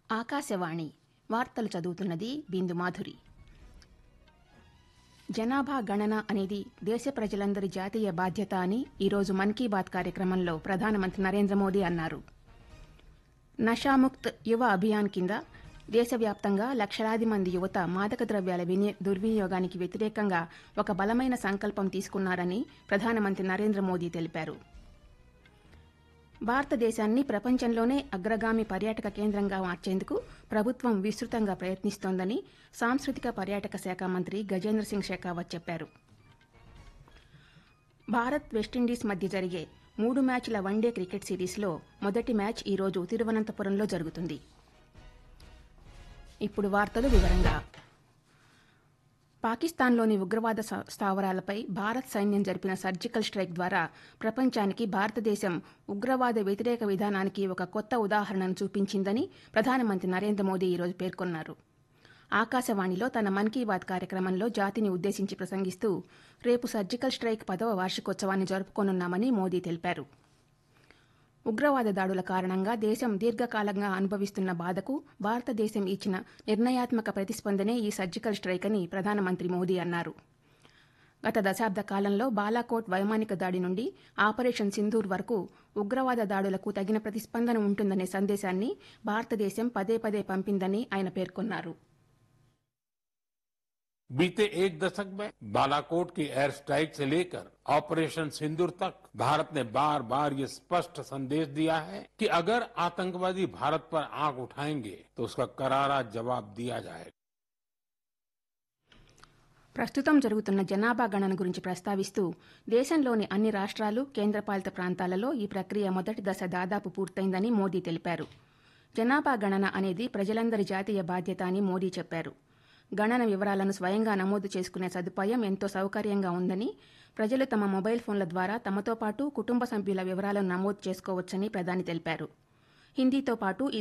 ఆకాశవాణి వార్తలు చదువుతున్నది బిందు మాధురి జనాభా గణన అనేది దేశ ప్రజలందరి జాతీయ బాధ్యత అని ఈరోజు మన్ కీ బాత్ కార్యక్రమంలో ప్రధానమంత్రి నరేంద్ర మోదీ అన్నారు నషాముక్త్ యువ అభియాన్ కింద దేశవ్యాప్తంగా లక్షలాది మంది యువత మాదక ద్రవ్యాల విని దుర్వినియోగానికి వ్యతిరేకంగా ఒక బలమైన సంకల్పం తీసుకున్నారని ప్రధానమంత్రి నరేంద్ర మోదీ తెలిపారు భారతదేశాన్ని ప్రపంచంలోనే అగ్రగామి పర్యాటక కేంద్రంగా మార్చేందుకు ప్రభుత్వం విస్తృతంగా ప్రయత్నిస్తోందని సాంస్కృతిక పర్యాటక శాఖ మంత్రి గజేంద్ర సింగ్ షెకావత్ చెప్పారు భారత్ వెస్టిండీస్ మధ్య జరిగే మూడు మ్యాచ్ల వన్డే క్రికెట్ సిరీస్లో మొదటి మ్యాచ్ ఈరోజు తిరువనంతపురంలో జరుగుతుంది ఇప్పుడు వార్తలు వివరంగా పాకిస్తాన్లోని ఉగ్రవాద స- స్థావరాలపై భారత్ సైన్యం జరిపిన సర్జికల్ స్ట్రైక్ ద్వారా ప్రపంచానికి భారతదేశం ఉగ్రవాద వ్యతిరేక విధానానికి ఒక కొత్త ఉదాహరణను చూపించిందని ప్రధానమంత్రి నరేంద్ర మోదీ ఈరోజు పేర్కొన్నారు ఆకాశవాణిలో తన మన్ కీ బాత్ కార్యక్రమంలో జాతిని ఉద్దేశించి ప్రసంగిస్తూ రేపు సర్జికల్ స్ట్రైక్ పదవ వార్షికోత్సవాన్ని జరుపుకోనున్నామని మోదీ తెలిపారు ఉగ్రవాద దాడుల కారణంగా దేశం దీర్ఘకాలంగా అనుభవిస్తున్న బాధకు భారతదేశం ఇచ్చిన నిర్ణయాత్మక ప్రతిస్పందనే ఈ సర్జికల్ స్ట్రైక్ అని ప్రధానమంత్రి మోదీ అన్నారు గత దశాబ్ద కాలంలో బాలాకోట్ వైమానిక దాడి నుండి ఆపరేషన్ సింధూర్ వరకు ఉగ్రవాద దాడులకు తగిన ప్రతిస్పందన ఉంటుందనే సందేశాన్ని భారతదేశం పదే పదే పంపిందని ఆయన పేర్కొన్నారు बीते एक दशक में बालाकोट की एयर स्ट्राइक से लेकर ऑपरेशन सिंदूर तक भारत ने बार बार ये स्पष्ट संदेश दिया है कि अगर आतंकवादी भारत पर आंख उठाएंगे तो उसका करारा जवाब दिया जाएगा ప్రస్తుతం జరుగుతున్న జనాభా గణన గురించి ప్రస్తావిస్తూ దేశంలోని అన్ని రాష్ట్రాలు కేంద్రపాలిత ప్రాంతాలలో ఈ ప్రక్రియ మొదటి దశ దాదాపు పూర్తయిందని మోదీ తెలిపారు జనాభా గణన అనేది ప్రజలందరి జాతీయ బాధ్యత అని మోదీ చెప్పారు గణన వివరాలను స్వయంగా నమోదు చేసుకునే సదుపాయం ఎంతో సౌకర్యంగా ఉందని ప్రజలు తమ మొబైల్ ఫోన్ల ద్వారా తమతో పాటు కుటుంబ సభ్యుల వివరాలను నమోదు చేసుకోవచ్చని ప్రధాని తెలిపారు హిందీతో పాటు ఈ